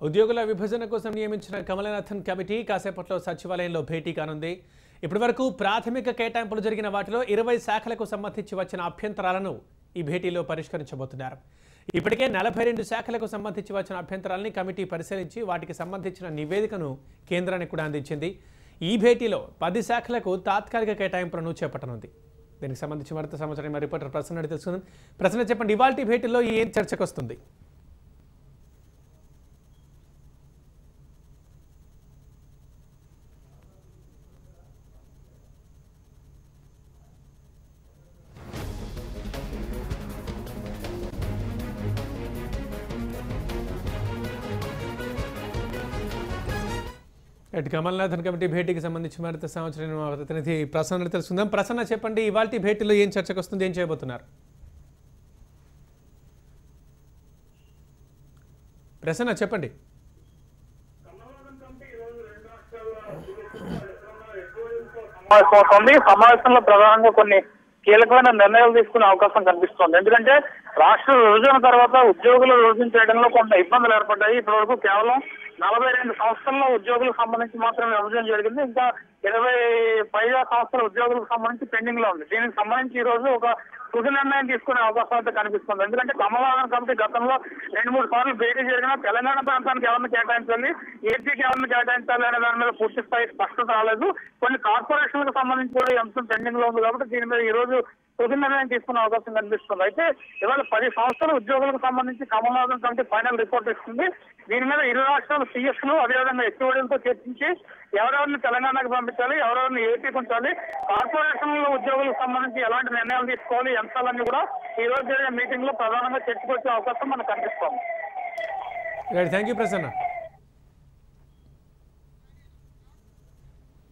ఉద్యోగుల విభజన కోసం నియమించిన కమలనాథన్ కమిటీ కాసేపట్లో సచివాలయంలో భేటీ కానుంది ఇప్పటివరకు ప్రాథమిక కేటాయింపులు జరిగిన వాటిలో ఇరవై శాఖలకు సంబంధించి వచ్చిన అభ్యంతరాలను ఈ భేటీలో పరిష్కరించబోతున్నారు ఇప్పటికే నలభై రెండు శాఖలకు సంబంధించి వచ్చిన అభ్యంతరాలని కమిటీ పరిశీలించి వాటికి సంబంధించిన నివేదికను కేంద్రానికి కూడా అందించింది ఈ భేటీలో పది శాఖలకు తాత్కాలిక కేటాయింపులను చేపట్టనుంది దీనికి సంబంధించి మరింత సమాచారం మా రిపోర్టర్ ప్రసన్న అడిగి తెలుసుకుందాం ప్రసన్న చెప్పండి ఇవాల్టి భేటీలో ఏం చర్చకు వస్తుంది అటు కమల్నాథన్ కమిటీ భేటీకి సంబంధించి మరింత సంవత్సరం మా ప్రతినిధి ప్రసన్న తెలుసుకుందాం ప్రసన్న చెప్పండి ఇవాళ భేటీలో ఏం చర్చకు వస్తుంది ఏం చేయబోతున్నారు ప్రసన్న చెప్పండి సమావేశం అవుతోంది సమావేశంలో ప్రధానంగా కొన్ని కీలకమైన నిర్ణయాలు తీసుకునే అవకాశం కనిపిస్తోంది ఎందుకంటే రాష్ట్ర విభజన తర్వాత ఉద్యోగులు విభజన చేయడంలో కొంత ఇబ్బందులు ఏర్పడ్డాయి ఇప్పటి వరకు కేవలం నలభై రెండు సంస్థల్లో ఉద్యోగులకు సంబంధించి మాత్రమే విభజన జరిగింది ఇంకా ఇరవై పైగా సంస్థల ఉద్యోగులకు సంబంధించి పెండింగ్ లో ఉంది దీనికి సంబంధించి ఈ రోజు ఒక తుది నిర్ణయం తీసుకునే అవకాశం అయితే కనిపిస్తుంది ఎందుకంటే కమలనాథన్ కమిటీ గతంలో రెండు మూడు సార్లు భేటీ జరిగిన తెలంగాణ ప్రాంతానికి ఎవరిని కేటాయించాలి ఏపీకి ఎవరిని కేటాయించాలి అనే దాని మీద పూర్తి స్థాయి స్పష్టత రాలేదు కొన్ని కార్పొరేషన్లకు సంబంధించి కూడా ఈ అంశం పెండింగ్ లో ఉంది కాబట్టి దీని మీద ఈ రోజు తుది నిర్ణయం తీసుకునే అవకాశం కనిపిస్తుంది అయితే ఇవాళ పది సంవత్సరాల ఉద్యోగులకు సంబంధించి కమలనాథన్ కమిటీ ఫైనల్ రిపోర్ట్ ఇస్తుంది దీని మీద ఇరు రాష్ట్రాల సీఎస్ లు అదేవిధంగా హెచ్ఓడీలతో చర్చించి ఎవరెవరిని తెలంగాణకు పంపించాలి ఎవరెవరిని ఏపీకి ఉంచాలి కార్పొరేషన్ల ఉద్యోగులకు సంబంధించి ఎలాంటి నిర్ణయాలు తీసుకోవాలి ఈ అంశాలన్నీ కూడా ఈ రోజు జరిగే మీటింగ్ లో ప్రధానంగా చర్చకు వచ్చే అవకాశం మనకు కనిపిస్తోంది థ్యాంక్ యూ ప్రసన్న